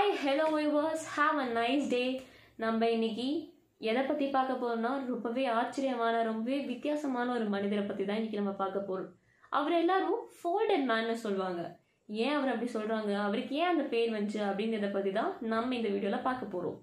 hi hello viewers have a nice day நம்ம இன்னைக்கு எதை பற்றி பார்க்க போறோம்னா ரொம்பவே ஆச்சரியமான ரொம்பவே வித்தியாசமான ஒரு மனிதரை பற்றி தான் இன்னைக்கு நம்ம பார்க்க போகிறோம் அவர் எல்லாரும் ஃபோல்டட் மேன்னு சொல்லுவாங்க ஏன் அவர் அப்படி சொல்கிறாங்க அவருக்கு ஏன் அந்த பேர் வந்துச்சு அப்படிங்கிறத பற்றி தான் நம்ம இந்த வீடியோவில் பார்க்க போகிறோம்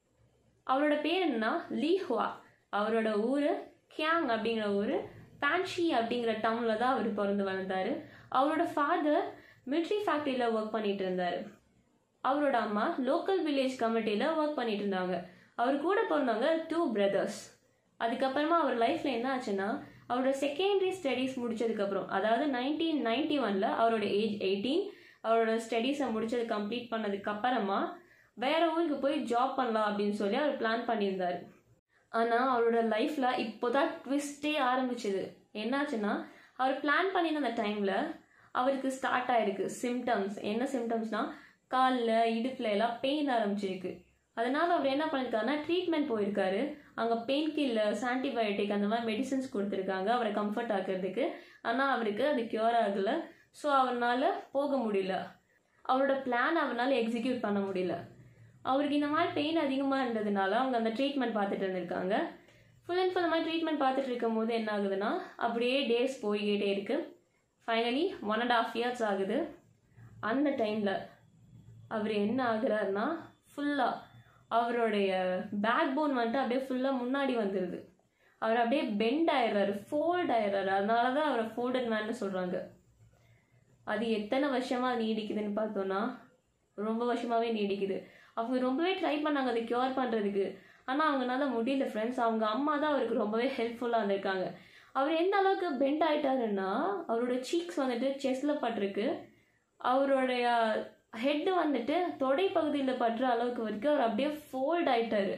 அவரோட பேர் என்னன்னா லீ ஹுவா அவரோட ஊர் கியாங் அப்படிங்கிற ஊர் பேன்ஷி அப்படிங்கிற டவுனில் தான் அவர் பிறந்து வளர்ந்தாரு அவரோட ஃபாதர் மிலிட்ரி ஃபேக்ட்ரியில் ஒர்க் பண்ணிட்டு இருந்தார் அவரோட அம்மா லோக்கல் வில்லேஜ் கமிட்டியில் ஒர்க் பண்ணிட்டு இருந்தாங்க அவர் கூட பிறந்தவங்க டூ பிரதர்ஸ் அதுக்கப்புறமா அவர் லைஃப்பில் என்ன ஆச்சுன்னா அவரோட செகண்டரி ஸ்டடீஸ் முடிச்சதுக்கப்புறம் அதாவது நைன்டீன் நைன்டி ஒனில் அவரோட ஏஜ் எயிட்டீன் அவரோட ஸ்டடீஸை முடிச்சது கம்ப்ளீட் பண்ணதுக்கு அப்புறமா வேற ஊருக்கு போய் ஜாப் பண்ணலாம் அப்படின்னு சொல்லி அவர் பிளான் பண்ணியிருந்தார் ஆனால் அவரோட லைஃப்பில் இப்போதான் ட்விஸ்டே ஆரம்பிச்சுது என்னாச்சுன்னா அவர் பிளான் பண்ணின அந்த டைமில் அவருக்கு ஸ்டார்ட் ஆயிருக்கு சிம்டம்ஸ் என்ன சிம்டம்ஸ்னால் காலில் இடுப்பில் எல்லாம் பெயின் ஆரம்பிச்சிருக்கு அதனால அவர் என்ன பண்ணியிருக்காருன்னா ட்ரீட்மெண்ட் போயிருக்காரு அங்கே பெயின் கில்லர்ஸ் ஆன்டிபயோட்டிக் அந்த மாதிரி மெடிசின்ஸ் கொடுத்துருக்காங்க அவரை கம்ஃபர்ட் ஆக்கிறதுக்கு ஆனால் அவருக்கு அது க்யூர் ஆகலை ஸோ அவரால் போக முடியல அவரோட பிளான் அவரால் எக்ஸிக்யூட் பண்ண முடியல அவருக்கு இந்த மாதிரி பெயின் அதிகமாக இருந்ததுனால அவங்க அந்த ட்ரீட்மெண்ட் பார்த்துட்டு இருந்திருக்காங்க ஃபுல் அண்ட் ஃபுல் மாதிரி ட்ரீட்மெண்ட் பார்த்துட்டு இருக்கும் போது என்ன ஆகுதுன்னா அப்படியே டேஸ் போய்கிட்டே இருக்கு finally one and half years ஆகுது அந்த டைமில் அவர் என்ன ஆகுறாருன்னா ஃபுல்லாக அவருடைய பேக் போன் வந்துட்டு அப்படியே ஃபுல்லாக முன்னாடி வந்துடுது அவர் அப்படியே பெண்ட் ஆயிடுறாரு ஃபோல்ட் ஆயிடுறாரு அதனால தான் அவரை ஃபோல்டட் மேன்னு சொல்கிறாங்க அது எத்தனை வருஷமாக நீடிக்குதுன்னு பார்த்தோன்னா ரொம்ப வருஷமாகவே நீடிக்குது அவங்க ரொம்பவே ட்ரை பண்ணாங்க அதை க்யூர் பண்ணுறதுக்கு ஆனால் அவங்களால முடியல ஃப்ரெண்ட்ஸ் அவங்க அம்மா தான் அவருக்கு ரொம்பவே ஹெல்ப்ஃபுல்லாக இருந்திருக்காங்க அவர் எந்த அளவுக்கு பெண்ட் ஆயிட்டாருன்னா அவரோட சீக்ஸ் வந்துட்டு செஸ்டில் பட்டிருக்கு அவருடைய ஹெட் வந்துட்டு தொடை பகுதியில் படுற அளவுக்கு வரைக்கும் அவர் அப்படியே ஃபோல்ட் ஆயிட்டாரு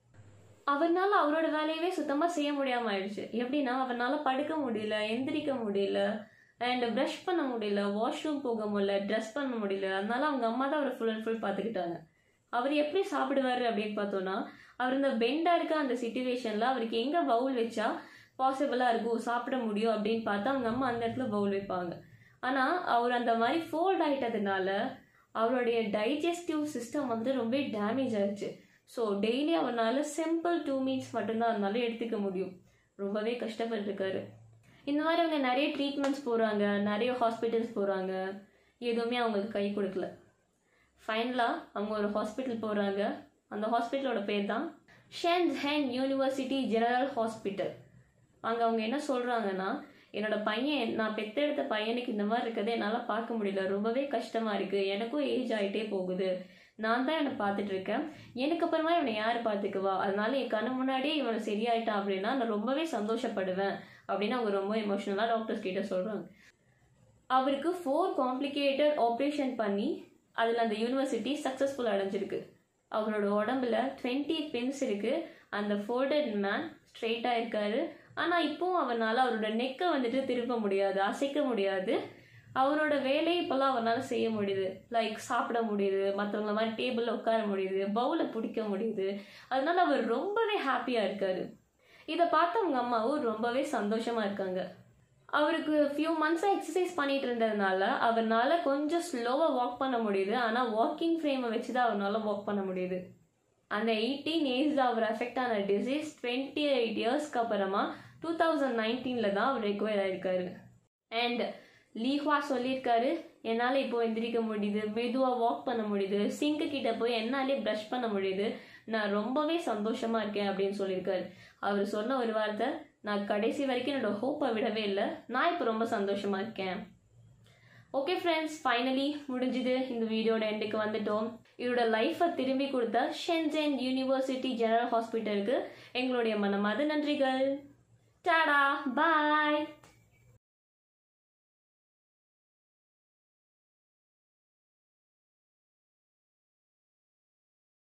அவர்னால அவரோட வேலையவே சுத்தமாக செய்ய முடியாமல் ஆயிடுச்சு எப்படின்னா அவர்னால படுக்க முடியல எந்திரிக்க முடியல அண்ட் ப்ரஷ் பண்ண முடியல வாஷ்ரூம் போக முடியல ட்ரெஸ் பண்ண முடியல அதனால அவங்க அம்மா தான் அவரை ஃபுல் அண்ட் ஃபுல் பார்த்துக்கிட்டாங்க அவர் எப்படி சாப்பிடுவார் அப்படின்னு பார்த்தோன்னா அவர் இந்த பெண்டாக இருக்க அந்த சுச்சுவேஷனில் அவருக்கு எங்கே பவுல் வச்சா பாசிபிளாக இருக்கும் சாப்பிட முடியும் அப்படின்னு பார்த்தா அவங்க அம்மா அந்த இடத்துல பவுல் வைப்பாங்க ஆனால் அவர் அந்த மாதிரி ஃபோல்ட் ஆகிட்டதுனால அவருடைய டைஜஸ்டிவ் சிஸ்டம் வந்து ரொம்ப டேமேஜ் ஆயிடுச்சு ஸோ டெய்லி அவரால் சிம்பிள் டூ மீல்ஸ் மட்டும்தான் அதனால எடுத்துக்க முடியும் ரொம்பவே கஷ்டப்பட்டுருக்காரு இந்த மாதிரி அவங்க நிறைய ட்ரீட்மெண்ட்ஸ் போகிறாங்க நிறைய ஹாஸ்பிட்டல்ஸ் போகிறாங்க எதுவுமே அவங்களுக்கு கை கொடுக்கல ஃபைனலாக அவங்க ஒரு ஹாஸ்பிட்டல் போகிறாங்க அந்த ஹாஸ்பிட்டலோட பேர் தான் Shenzhen university general hospital அங்கே அவங்க என்ன சொல்கிறாங்கன்னா என்னோட பையன் நான் பெத்தெடுத்த பையனுக்கு இந்த மாதிரி இருக்கிறத என்னால் பார்க்க முடியல ரொம்பவே கஷ்டமாக இருக்குது எனக்கும் ஏஜ் ஆகிட்டே போகுது நான் தான் இவனை பார்த்துட்டு இருக்கேன் எனக்கு அப்புறமா இவனை யார் பார்த்துக்குவா அதனால என் கண்ணு முன்னாடியே இவனை சரியாயிட்டான் அப்படின்னா நான் ரொம்பவே சந்தோஷப்படுவேன் அப்படின்னு அவங்க ரொம்ப எமோஷ்னலாக டாக்டர்ஸ் கிட்ட சொல்கிறாங்க அவருக்கு ஃபோர் காம்ப்ளிகேட்டட் ஆப்ரேஷன் பண்ணி அதில் அந்த யூனிவர்சிட்டி சக்ஸஸ்ஃபுல் அடைஞ்சிருக்கு அவரோட உடம்புல டுவெண்ட்டி பின்ஸ் இருக்குது அந்த ஃபோல்டட் மேன் ஸ்ட்ரெயிட்டாக இருக்காரு ஆனால் இப்போவும் அவனால் அவரோட நெக்கை வந்துட்டு திருப்ப முடியாது அசைக்க முடியாது அவரோட வேலையை இப்போல்லாம் அவரால் செய்ய முடியுது லைக் சாப்பிட முடியுது மற்றவங்கள மாதிரி டேபிளில் உட்கார முடியுது பவுலை பிடிக்க முடியுது அதனால அவர் ரொம்பவே ஹாப்பியாக இருக்காரு இதை பார்த்து அவங்க அம்மாவும் ரொம்பவே சந்தோஷமாக இருக்காங்க அவருக்கு ஃபியூ மந்த்ஸாக எக்ஸசைஸ் பண்ணிட்டு இருந்ததுனால அவரால் கொஞ்சம் ஸ்லோவாக வாக் பண்ண முடியுது ஆனால் வாக்கிங் ஃப்ரேமை வச்சு தான் அவரால் வாக் பண்ண முடியுது அந்த எயிட்டீன் ஏஜில் அவர் அஃபெக்ட் ஆன டிசீஸ் டுவெண்ட்டி எயிட் இயர்ஸ்க்கு அப்புறமா டூ தௌசண்ட் நைன்டீனில் தான் அவர் ரெக்வயர் ஆயிருக்காரு அண்ட் லீஹ்வா சொல்லியிருக்காரு என்னால் இப்போ எந்திரிக்க முடியுது மெதுவாக வாக் பண்ண முடியுது சிங்க்கு கிட்ட போய் என்னாலே ப்ரஷ் பண்ண முடியுது நான் ரொம்பவே சந்தோஷமாக இருக்கேன் அப்படின்னு சொல்லியிருக்காரு அவர் சொன்ன ஒரு வார்த்தை நான் கடைசி வரைக்கும் என்னோட ஹோப்பை விடவே இல்லை நான் இப்போ ரொம்ப சந்தோஷமாக இருக்கேன் ஓகே ஃப்ரெண்ட்ஸ் ஃபைனலி முடிஞ்சுது இந்த வீடியோட எண்டுக்கு வந்துட்டோம் இவரோட லைஃப்பை திரும்பி கொடுத்த ஷென்ஜென் யூனிவர்சிட்டி ஜெனரல் ஹாஸ்பிட்டலுக்கு எங்களுடைய மனமாத நன்றிகள் டாடா பாய்